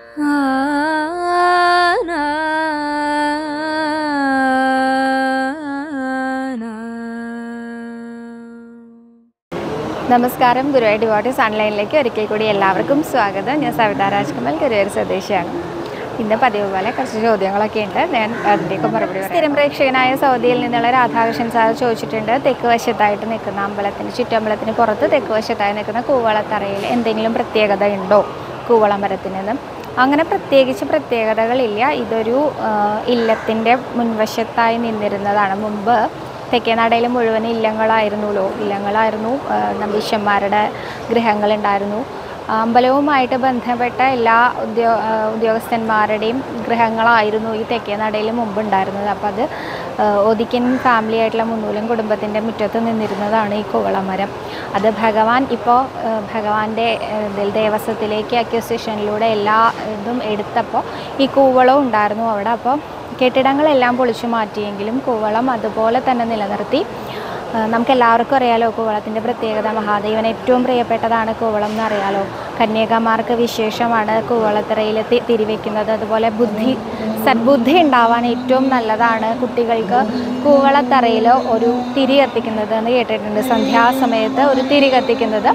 നമസ്കാരം ഗുരുവായൂർ ഡിവോട്ടീസ് ഓൺലൈനിലേക്ക് ഒരിക്കൽ കൂടി എല്ലാവർക്കും സ്വാഗതം ഞാൻ സവിത രാജ്കുമാർ ഗുരുവായൂർ സ്വദേശിയാണ് ഇന്ന് പതിവ് പോലെ കുറച്ച് ചോദ്യങ്ങളൊക്കെ ഉണ്ട് ഞാൻ അതിൻ്റെയൊക്കെ മറുപടി പറയാം. സ്ഥിരം പ്രേക്ഷകനായ സൗദിയിൽ നിന്നുള്ള രാധാകൃഷ്ണൻ സാർ ചോദിച്ചിട്ടുണ്ട് തെക്ക് വശത്തായിട്ട് നിൽക്കുന്ന അമ്പലത്തിന് ചുറ്റമ്പലത്തിന് പുറത്ത് തെക്ക് വശത്തായി നിൽക്കുന്ന കൂവളത്തറയിൽ എന്തെങ്കിലും പ്രത്യേകത ഉണ്ടോ കൂവള മരത്തിനെന്ന് അങ്ങനെ പ്രത്യേകിച്ച് പ്രത്യേകതകളില്ല ഇതൊരു ആ, ഇല്ലത്തിൻ്റെ മുൻവശത്തായി നിന്നിരുന്നതാണ് മുമ്പ് തെക്കേനാടയിൽ മുഴുവൻ ഇല്ലങ്ങളായിരുന്നുല്ലോ ഇല്ലങ്ങളായിരുന്നു ആ, നമ്പീശന്മാരുടെ ഗൃഹങ്ങളുണ്ടായിരുന്നു അമ്പലവുമായിട്ട് ബന്ധപ്പെട്ട എല്ലാ ഉദ്യോ ആ, ഉദ്യോഗസ്ഥന്മാരുടെയും ഗൃഹങ്ങളായിരുന്നു ഈ തെക്കേനാടയിൽ മുമ്പ് ഉണ്ടായിരുന്നത് അപ്പോൾ അത് ആ, ഒതിക്കൻ ഫാമിലി ആയിട്ടുള്ള മുന്നൂലം കുടുംബത്തിൻ്റെ മുറ്റത്ത് നിന്നിരുന്നതാണ് ഈ കുവളമരം അത് ഭഗവാൻ ഇപ്പോൾ ഭഗവാന്റെ ആ, ഇതിൽ ദേവസ്വത്തിലേക്ക് അക്യൂസിഷനിലൂടെ എല്ലാ ഇതും എടുത്തപ്പോൾ ഈ കൂവളവും ഉണ്ടായിരുന്നു അവിടെ അപ്പോൾ കെട്ടിടങ്ങളെല്ലാം പൊളിച്ചു മാറ്റിയെങ്കിലും കൂവളം അതുപോലെ തന്നെ നിലനിർത്തി ആ, നമുക്ക് എല്ലാവർക്കും അറിയാലോ കൂവളത്തിൻ്റെ പ്രത്യേകത മഹാദേവൻ ഏറ്റവും പ്രിയപ്പെട്ടതാണ് കൂവളം എന്ന് അറിയാലോ കന്യകമാർക്ക് വിശേഷമാണ് കൂവളത്തറയിൽ തി- തിരിവെക്കുന്നത് അതുപോലെ ബുദ്ധി സദ്ബുദ്ധി ഉണ്ടാവാൻ ഏറ്റവും നല്ലതാണ് കുട്ടികൾക്ക് കൂവളത്തറയിൽ ഒരു തിരി കത്തിക്കുന്നത് എന്ന് കേട്ടിട്ടുണ്ട് സന്ധ്യാസമയത്ത് ഒരു തിരി കത്തിക്കുന്നത്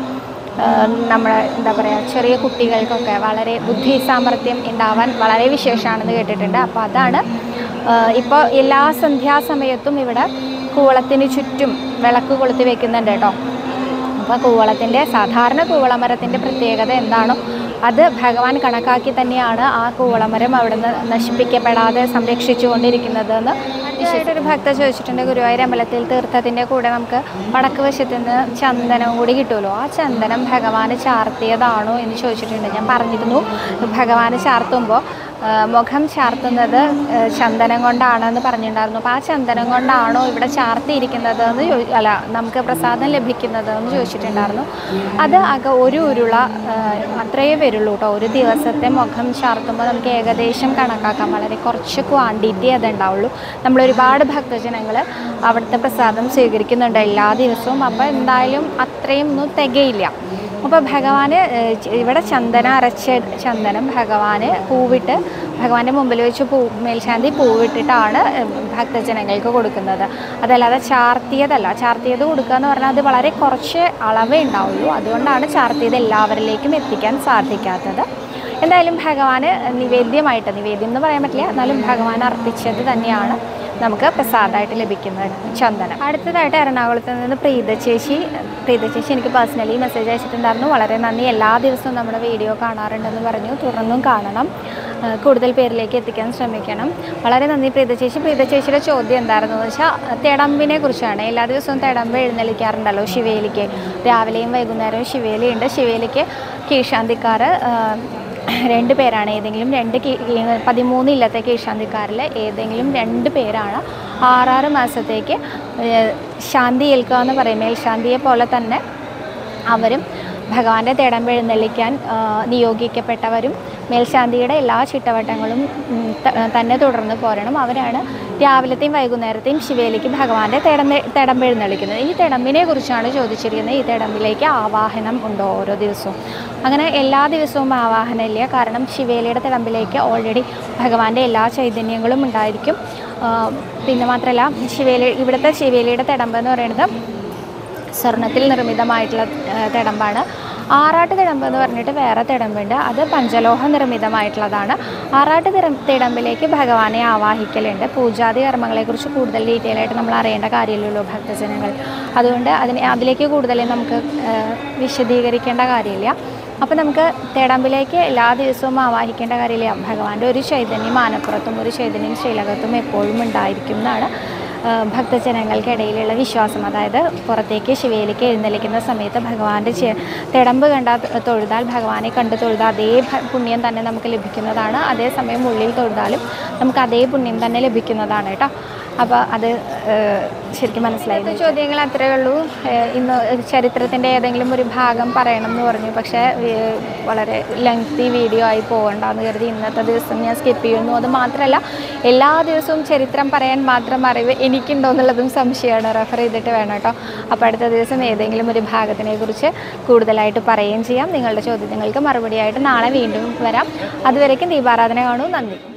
നമ്മുടെ എന്താ പറയുക ചെറിയ കുട്ടികൾക്കൊക്കെ വളരെ ബുദ്ധി സാമർഥ്യം ഉണ്ടാവാൻ വളരെ വിശേഷമാണെന്ന് കേട്ടിട്ടുണ്ട് അപ്പോൾ അതാണ് ഇപ്പോൾ എല്ലാ സന്ധ്യാസമയത്തും ഇവിടെ കൂവളത്തിന് ചുറ്റും വിളക്ക് കൊളുത്തി വെക്കുന്നുണ്ട് കേട്ടോ അപ്പോൾ കൂവളത്തിൻ്റെ സാധാരണ കൂവളമരത്തിൻ്റെ പ്രത്യേകത എന്താണോ അത് ഭഗവാൻ കണക്കാക്കി തന്നെയാണ് ആ കൂവളമരം അവിടുന്ന് നശിപ്പിക്കപ്പെടാതെ സംരക്ഷിച്ചു കൊണ്ടിരിക്കുന്നതെന്ന് ഒരു ഭക്ത ചോദിച്ചിട്ടുണ്ട് ഗുരുവായൂർ അമ്പലത്തിൽ തീർത്ഥത്തിൻ്റെ കൂടെ നമുക്ക് വടക്ക് വശത്ത് നിന്ന് ചന്ദനം കൂടി കിട്ടുമല്ലോ ആ ചന്ദനം ഭഗവാന് ചാർത്തിയതാണോ എന്ന് ചോദിച്ചിട്ടുണ്ട് ഞാൻ പറഞ്ഞിരുന്നു ഭഗവാന് ചാർത്തുമ്പോൾ ആ, മുഖം ചാർത്തുന്നത് ആ, ചന്ദനം കൊണ്ടാണെന്ന് പറഞ്ഞിട്ടുണ്ടായിരുന്നു അപ്പോൾ ആ ചന്ദനം കൊണ്ടാണോ ഇവിടെ ചാർത്തിയിരിക്കുന്നത് എന്ന് ചോദി അല്ല നമുക്ക് പ്രസാദം ലഭിക്കുന്നത് എന്ന് ചോദിച്ചിട്ടുണ്ടായിരുന്നു അത് അക ഒരു ഉരുള ആ, അത്രയേ വരുള്ളൂ കേട്ടോ ഒരു ദിവസത്തെ മുഖം ചാർത്തുമ്പോൾ നമുക്ക് ഏകദേശം കണക്കാക്കാം വളരെ കുറച്ച് ക്വാണ്ടിറ്റി അത് ഉണ്ടാവുള്ളൂ നമ്മൾ ഒരുപാട് ഭക്തജനങ്ങൾ അവിടുത്തെ പ്രസാദം സ്വീകരിക്കുന്നുണ്ട് എല്ലാ ദിവസവും അപ്പോൾ എന്തായാലും അത്രയും ഒന്നും തികയില്ല അപ്പോൾ ഭഗവാന് ഏഹ്, ച- ഇവിടെ ചന്ദന അരച്ച ചന്ദനം ഭഗവാന് പൂവിട്ട് ഭഗവാന്റെ മുമ്പിൽ വെച്ച് പൂ മേൽശാന്തി പൂവിട്ടിട്ടാണ് ഏഹ്, ഭക്തജനങ്ങൾക്ക് കൊടുക്കുന്നത് അതല്ലാതെ ചാർത്തിയതല്ല ചാർത്തിയത് കൊടുക്കുക എന്ന് പറഞ്ഞാൽ അത് വളരെ കുറച്ച് അളവേ ഉണ്ടാവുള്ളൂ അതുകൊണ്ടാണ് ചാർത്തിയത് എല്ലാവരിലേക്കും എത്തിക്കാൻ സാധിക്കാത്തത് എന്തായാലും ഭഗവാന് നിവേദ്യമായിട്ട് നിവേദ്യം എന്ന് പറയാൻ പറ്റില്ല എന്നാലും ഭഗവാൻ അർപ്പിച്ചത് തന്നെയാണ് നമുക്ക് പ്രസാദമായിട്ട് ലഭിക്കുന്ന ചന്ദനം അടുത്തതായിട്ട് എറണാകുളത്ത് നിന്ന് പ്രീത ചേച്ചി പ്രീത ചേച്ചി എനിക്ക് പേഴ്സണലി മെസ്സേജ് അയച്ചിട്ടുണ്ടായിരുന്നു വളരെ നന്ദി എല്ലാ ദിവസവും നമ്മുടെ വീഡിയോ കാണാറുണ്ടെന്ന് പറഞ്ഞു തുടർന്നും കാണണം ആ, കൂടുതൽ പേരിലേക്ക് എത്തിക്കാൻ ശ്രമിക്കണം വളരെ നന്ദി പ്രീത ചേച്ചി പ്രീത ചേച്ചിയുടെ ചോദ്യം എന്തായിരുന്നു എന്ന് വെച്ചാൽ തിടമ്പിനെ കുറിച്ചാണ് എല്ലാ ദിവസവും തിടമ്പ് എഴുന്നള്ളിക്കാറുണ്ടല്ലോ ശിവേലിക്ക് രാവിലെയും വൈകുന്നേരവും ശിവേലിയുണ്ട് ശിവേലിക്ക് കീഴ്ശാന്തിക്കാർ രണ്ട് പേരാണ് ഏതെങ്കിലും രണ്ട് കീ- ഈ പതിമൂന്ന് ഇല്ലത്തെ കീഴ്ശാന്തിക്കാരിൽ ഏതെങ്കിലും രണ്ട് പേരാണ് ആറാറ് മാസത്തേക്ക് ഏഹ്, ശാന്തി ഏൽക്കുക എന്ന് പറയും മേൽശാന്തിയെ പോലെ തന്നെ അവരും ഭഗവാന്റെ തേടം എഴുന്നള്ളിക്കാൻ ആ, നിയോഗിക്കപ്പെട്ടവരും മേൽശാന്തിയുടെ എല്ലാ ചിട്ടവട്ടങ്ങളും ഉം, ത- തന്നെ തുടർന്ന് പോരണം അവരാണ് രാവിലത്തെയും വൈകുന്നേരത്തെയും ശിവേലിക്ക് ഭഗവാന്റെ തേടം തേടം എഴുന്നള്ളിക്കുന്നത് ഈ തിടമ്പിനെ കുറിച്ചാണ് ചോദിച്ചിരിക്കുന്നത് ഈ തിടമ്പിലേക്ക് ആവാഹനം ഉണ്ടോ ഓരോ ദിവസവും അങ്ങനെ എല്ലാ ദിവസവും ആവാഹനം ഇല്ല കാരണം ശിവേലിയുടെ തിടമ്പിലേക്ക് ഓൾറെഡി ഭഗവാന്റെ എല്ലാ ചൈതന്യങ്ങളും ഉണ്ടായിരിക്കും ആ, പിന്നെ മാത്രമല്ല ശിവേലി ഇവിടുത്തെ ശിവേലിയുടെ തിടമ്പ് എന്ന് പറയുന്നത് സ്വർണത്തിൽ നിർമ്മിതമായിട്ടുള്ള ആ, തിടമ്പാണ് ആറാട്ട് തിടമ്പ് എന്ന് പറഞ്ഞിട്ട് വേറെ തിടമ്പുണ്ട് അത് പഞ്ചലോഹ നിർമ്മിതമായിട്ടുള്ളതാണ് ആറാട്ട് തിടം തിടമ്പിലേക്ക് ഭഗവാനെ ആവാഹിക്കലുണ്ട് പൂജാതി കർമ്മങ്ങളെക്കുറിച്ച് കൂടുതൽ ഡീറ്റെയിൽ ആയിട്ട് നമ്മൾ അറിയേണ്ട കാര്യമില്ലല്ലോ ഭക്തജനങ്ങൾ അതുകൊണ്ട് അതിനെ അതിലേക്ക് കൂടുതൽ നമുക്ക് ആ, വിശദീകരിക്കേണ്ട കാര്യമില്ല അപ്പോൾ നമുക്ക് തേടമ്പിലേക്ക് എല്ലാ ദിവസവും ആവാഹിക്കേണ്ട കാര്യമില്ല ഭഗവാന്റെ ഒരു ചൈതന്യം ആനപ്പുറത്തും ഒരു ചൈതന്യം ശ്രീലകത്തും എപ്പോഴും ഉണ്ടായിരിക്കും എന്നാണ് ആ, ഭക്തജനങ്ങൾക്കിടയിലുള്ള വിശ്വാസം അതായത് പുറത്തേക്ക് ശിവയിലേക്ക് എഴുന്നള്ളിക്കുന്ന സമയത്ത് ഭഗവാന്റെ ചെ- തിടമ്പ് കണ്ട തൊഴുതാൽ ഭഗവാനെ കണ്ട് തൊഴുതാൽ അതേ ഭ- പുണ്യം തന്നെ നമുക്ക് ലഭിക്കുന്നതാണ് അതേസമയം ഉള്ളിൽ തൊഴുതാലും നമുക്ക് അതേ പുണ്യം തന്നെ ലഭിക്കുന്നതാണ് കേട്ടോ അപ്പോൾ അത് ഏഹ്, ശരിക്കും മനസ്സിലായി ചോദ്യങ്ങൾ അത്രയേ ഉള്ളൂ ഏഹ്, ഇന്ന് ചരിത്രത്തിൻ്റെ ഏതെങ്കിലും ഒരു ഭാഗം പറയണം എന്ന് പറഞ്ഞു പക്ഷേ ഏഹ്, വളരെ ലെങ്തി വീഡിയോ ആയി പോകണ്ടെന്ന് കരുതി ഇന്നത്തെ ദിവസം ഞാൻ സ്കിപ്പ് ചെയ്യുന്നു അത് മാത്രമല്ല എല്ലാ ദിവസവും ചരിത്രം പറയാൻ മാത്രം അറിവ് എനിക്കുണ്ടോ എന്നുള്ളതും സംശയമാണ് റെഫർ ചെയ്തിട്ട് വേണം കേട്ടോ അപ്പോൾ അടുത്ത ദിവസം ഏതെങ്കിലും ഒരു ഭാഗത്തിനെ കുറിച്ച് കൂടുതലായിട്ട് പറയുകയും ചെയ്യാം നിങ്ങളുടെ ചോദ്യങ്ങൾക്ക് മറുപടിയായിട്ട് നാളെ വീണ്ടും വരാം അതുവരേക്കും ദീപാരാധന കാണൂ നന്ദി